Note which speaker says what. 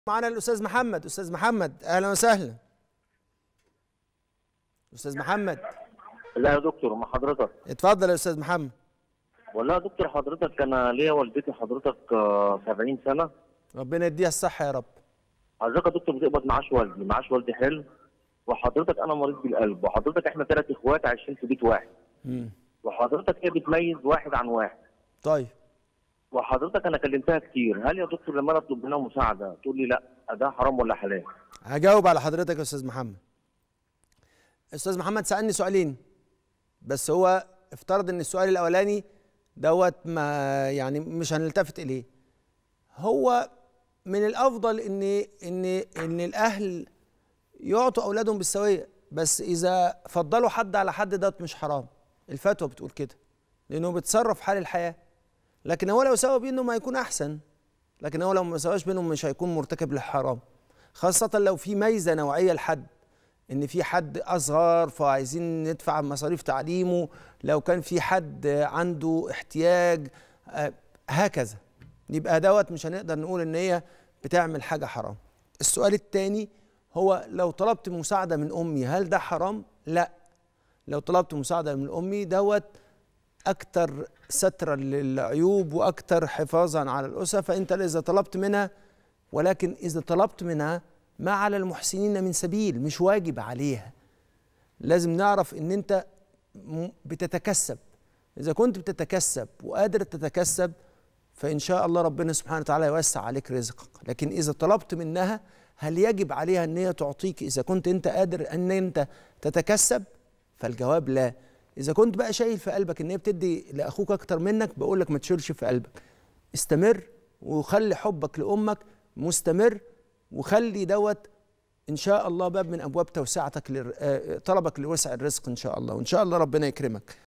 Speaker 1: معانا الاستاذ محمد استاذ محمد اهلا وسهلا استاذ محمد
Speaker 2: لا يا دكتور مع حضرتك
Speaker 1: اتفضل يا استاذ محمد
Speaker 2: والله يا دكتور حضرتك انا ليا والدتي حضرتك آه، 70 سنه
Speaker 1: ربنا يديها الصحه يا رب
Speaker 2: حضرتك يا دكتور بتقبض معاش والدي معاش والدي حلو وحضرتك انا مريض بالقلب وحضرتك احنا ثلاث اخوات عايشين في بيت واحد
Speaker 1: مم.
Speaker 2: وحضرتك هي بتميز واحد عن واحد
Speaker 1: طيب
Speaker 2: وحضرتك انا كلمتها كتير هل يا دكتور لما انا اطلب منها مساعده تقول لي لا ده حرام ولا حلال
Speaker 1: هجاوب على حضرتك يا استاذ محمد استاذ محمد سالني سؤالين بس هو افترض ان السؤال الاولاني دوت ما يعني مش هنلتفت اليه هو من الافضل ان ان ان الاهل يعطوا اولادهم بالسويه بس اذا فضلوا حد على حد دوت مش حرام الفتوى بتقول كده لانه بيتصرف حال الحياه لكن هو لو سوى بينهم هيكون احسن لكن هو لو ما سواش بينهم مش هيكون مرتكب للحرام خاصة لو في ميزة نوعية لحد إن في حد أصغر فعايزين ندفع مصاريف تعليمه لو كان في حد عنده احتياج آه، هكذا يبقى دوت مش هنقدر نقول إن هي بتعمل حاجة حرام السؤال التاني هو لو طلبت مساعدة من أمي هل ده حرام؟ لا لو طلبت مساعدة من أمي دوت أكتر سترا للعيوب وأكتر حفاظا على الأسرة فأنت إذا طلبت منها ولكن إذا طلبت منها ما على المحسنين من سبيل مش واجب عليها لازم نعرف إن أنت م- بتتكسب إذا كنت بتتكسب وقادر تتكسب فإن شاء الله ربنا سبحانه وتعالى يوسع عليك رزقك لكن إذا طلبت منها هل يجب عليها أن هي تعطيك إذا كنت أنت قادر أن أنت تتكسب فالجواب لا إذا كنت بقى شايل في قلبك أن هي بتدي لأخوك أكتر منك بقول لك ما تشيلش في قلبك استمر وخلي حبك لأمك مستمر وخلي دوت إن شاء الله باب من أبواب توسعتك لر... آه، طلبك لوسع الرزق إن شاء الله وإن شاء الله ربنا يكرمك